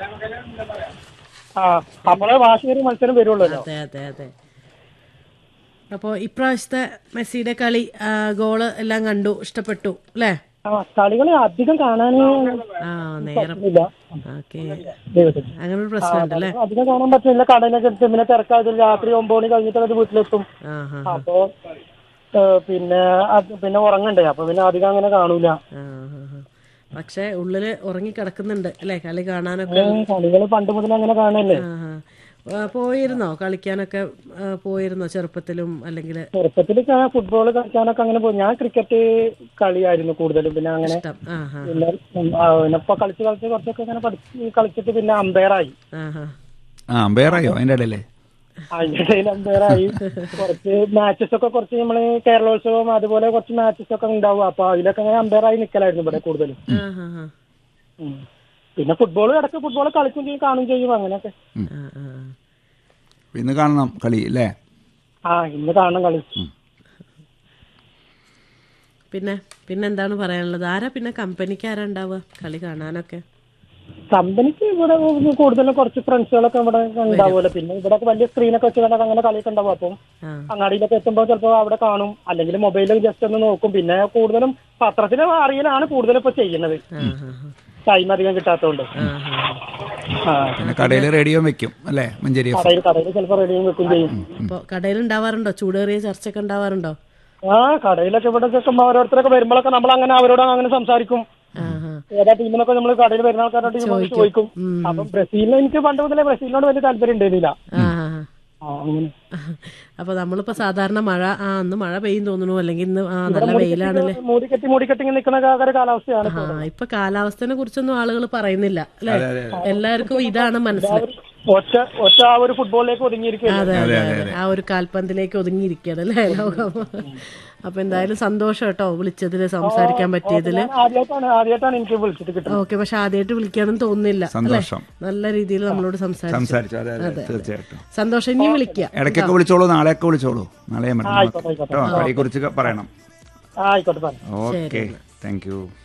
ആ അപ്പോഴേ വാശിയേറി മത്സരം വരുള്ളൂല്ലോ അതെ അതെ അതെ അപ്പോൾ ഇപ്രാവശ്യത്തെ മെസ്സിയുടെ കളി ആ, ഗോള് എല്ലാം കണ്ടു ഇഷ്ടപ്പെട്ടു അല്ലേ ആ കളികൾ അധികം കാണാൻ ആ നേരം ഇല്ല ഓക്കെ ദൈവത്തിന് അങ്ങനെ ഒരു പ്രശ്നമുണ്ട് അല്ലേ അധികം കാണാൻ പറ്റില്ല കടയിലൊക്കെ എടുത്ത് പിന്നെ തിരക്കായത് രാത്രി ഒമ്പത് മണി കഴിഞ്ഞിട്ട് അത് വീട്ടിലെത്തും ആ ഹാ അപ്പോ ഏ, പിന്നെ അത് പിന്നെ ഉറങ്ങണ്ടേ അപ്പൊ പിന്നെ അധികം അങ്ങനെ കാണൂല ആ ഹാ ഹാ പക്ഷെ ഉള്ളില് ഉറങ്ങി കിടക്കുന്നുണ്ട് അല്ലേ കളി കാണാനൊക്കെ കളികൾ പണ്ട് മുതൽ അങ്ങനെ കാണല്ലേ ആ ഹാ ആ, പോയിരുന്നോ കളിക്കാനൊക്കെ ആ, പോയിരുന്നോ ചെറുപ്പത്തിലും അല്ലെങ്കിൽ ചെറുപ്പത്തിൽ ഫുട്ബോൾ കളിക്കാനൊക്കെ അങ്ങനെ പോയി ഞാൻ ക്രിക്കറ്റ് കളിയായിരുന്നു കൂടുതലും പിന്നെ അങ്ങനെ ഇഷ്ടം ആ ഹാ പിന്നെ ഉം, ആ, പിന്നെ ഇപ്പൊ കളിച്ച് കളിച്ച് കുറച്ചൊക്കെ അങ്ങനെ പഠിച്ച് കളിച്ചിട്ട് പിന്നെ അമ്പയറായി ആ ഹാ ആ അമ്പയറായോ അതിന്റെ ഇടയിലേ അതിന്റെ ഇടയിൽ അമ്പയറായി കുറച്ച് മാച്ചസ് ഒക്കെ കുറച്ച് നമ്മള് കേരളോത്സവം അതുപോലെ കുറച്ച് മാച്ചസ് ഒക്കെ ഉണ്ടാവും അപ്പൊ അതിലൊക്കെ അങ്ങനെ അമ്പയറായി നിക്കലായിരുന്നു ഇവിടെ കൂടുതലും ആ ഹാ ഹാ ഉം. പിന്നെ ഫുട്ബോൾ ഇടയ്ക്ക് ഫുട്ബോൾ കളിക്കും ചെയ്യും കാണും ചെയ്യും അങ്ങനെയൊക്കെ ആ ആ ഇന്ന് കാണണം കളി അല്ലേ ആ ഇന്ന് കാണണം കളി പിന്നെ പിന്നെ എന്താണ് പറയാനുള്ളത് ആരാ പിന്നെ കമ്പനിക്ക് ആരാ ഉണ്ടാവുക കളി കാണാനൊക്കെ കമ്പനിക്ക് ഇവിടെ കൂടുതലും കുറച്ച് ഫ്രണ്ട്സുകളൊക്കെ ഇവിടെ ഉണ്ടാവുമല്ലോ പിന്നെ ഇവിടെ വലിയ സ്ക്രീനൊക്കെ വെച്ച് കണ്ടൊക്കെ അങ്ങനെ കളിയൊക്കെ ഉണ്ടാവും അപ്പം ആ അങ്ങാടിയിലൊക്കെ എത്തുമ്പോൾ ചിലപ്പോൾ അവിടെ കാണും അല്ലെങ്കിൽ മൊബൈലിൽ ജസ്റ്റ് ഒന്ന് നോക്കും പിന്നെ കൂടുതലും പത്രത്തിൽ അറിയലാണ് കൂടുതലും ഇപ്പൊ ചെയ്യുന്നത് ആ ഹാ ഹാ ടൈം അധികം കിട്ടാത്തതുകൊണ്ട് ആ ഹാ ആ പിന്നെ കടയിൽ റേഡിയോ വെക്കും അല്ലേ മഞ്ചേരി എഫ് കടയിൽ കടയിൽ ചിലപ്പോൾ റെഡിയും വെക്കും ചെയ്യും അപ്പോൾ കടയിൽ ഉണ്ടാവാറുണ്ടോ ചൂടേറിയ ചർച്ചയൊക്കെ ഉണ്ടാവാറുണ്ടോ ആ കടയിലൊക്കെ ഇവിടെ നിൽക്കുമ്പോൾ ഓരോരുത്തരൊക്കെ വരുമ്പോഴൊക്കെ നമ്മൾ അങ്ങനെ അവരോട് അങ്ങനെ സംസാരിക്കും ആ ഹാ ഏതാ ടീമിനൊക്കെ നമ്മൾ കടയിൽ വരുന്ന ആൾക്കാരോട് നമ്മൾ ചോദിക്കും അപ്പം ബ്രസീലിന് എനിക്ക് പണ്ട് മുതലേ ബ്രസീലിനോട് വലിയ താല്പര്യം ഉണ്ടായിരുന്നില്ല ആ ഹാ ഹാ ആ, അങ്ങനെ അപ്പൊ നമ്മളിപ്പോ സാധാരണ മഴ ആ അന്ന് മഴ പെയ്യും തോന്നുന്നു അല്ലെങ്കിൽ ഇന്ന് ആ നല്ല വെയിലാണല്ലേ മൂടിക്കെട്ടി മൂടിക്കെട്ടി ഇങ്ങനെ നിൽക്കുന്ന ഒരു കാലാവസ്ഥയാണ് ആ ഇപ്പൊ കാലാവസ്ഥനെ കുറിച്ചൊന്നും ആളുകൾ പറയുന്നില്ല അല്ലെ എല്ലാവർക്കും ഇതാണ് മനസ്സിലായി ഒറ്റ ഒറ്റ ആ ഒരു ഫുട്ബോളിലേക്ക് ഒതുങ്ങിയിരിക്കുകയാണ് അതെ അതെ അതെ ആ ഒരു കാൽപന്തിലേക്ക് ഒതുങ്ങിയിരിക്കുകയാണ് അല്ലേ ലോകം അപ്പൊ എന്തായാലും സന്തോഷം കേട്ടോ വിളിച്ചതില് സംസാരിക്കാൻ പറ്റിയതില് ഞാൻ ആദ്യമായിട്ടാണ് ആദ്യമായിട്ടാണ് എനിക്ക് വിളിച്ചിട്ട് കിട്ടുന്നത് ഓക്കെ പക്ഷെ ആദ്യമായിട്ട് വിളിക്കാനും തോന്നുന്നില്ല അല്ലേ സന്തോഷം നല്ല രീതിയിൽ നമ്മളോട് സംസാരിച്ചു സംസാരിച്ചു അതെ അതെ തീർച്ചയായിട്ടും സന്തോഷം ഇനി വിളിക്കാം ഇടയ്ക്കൊക്കെ വിളിച്ചോളൂ നാളെയൊക്കെ വിളിച്ചോളൂ നാളെ ആയിക്കോട്ടെ, ആയിക്കോട്ടെ. കേട്ടോ കളിയെ കുറിച്ച് പറയണം ആ, ആയിക്കോട്ടെ പറഞ്ഞു ഓക്കെ താങ്ക് യു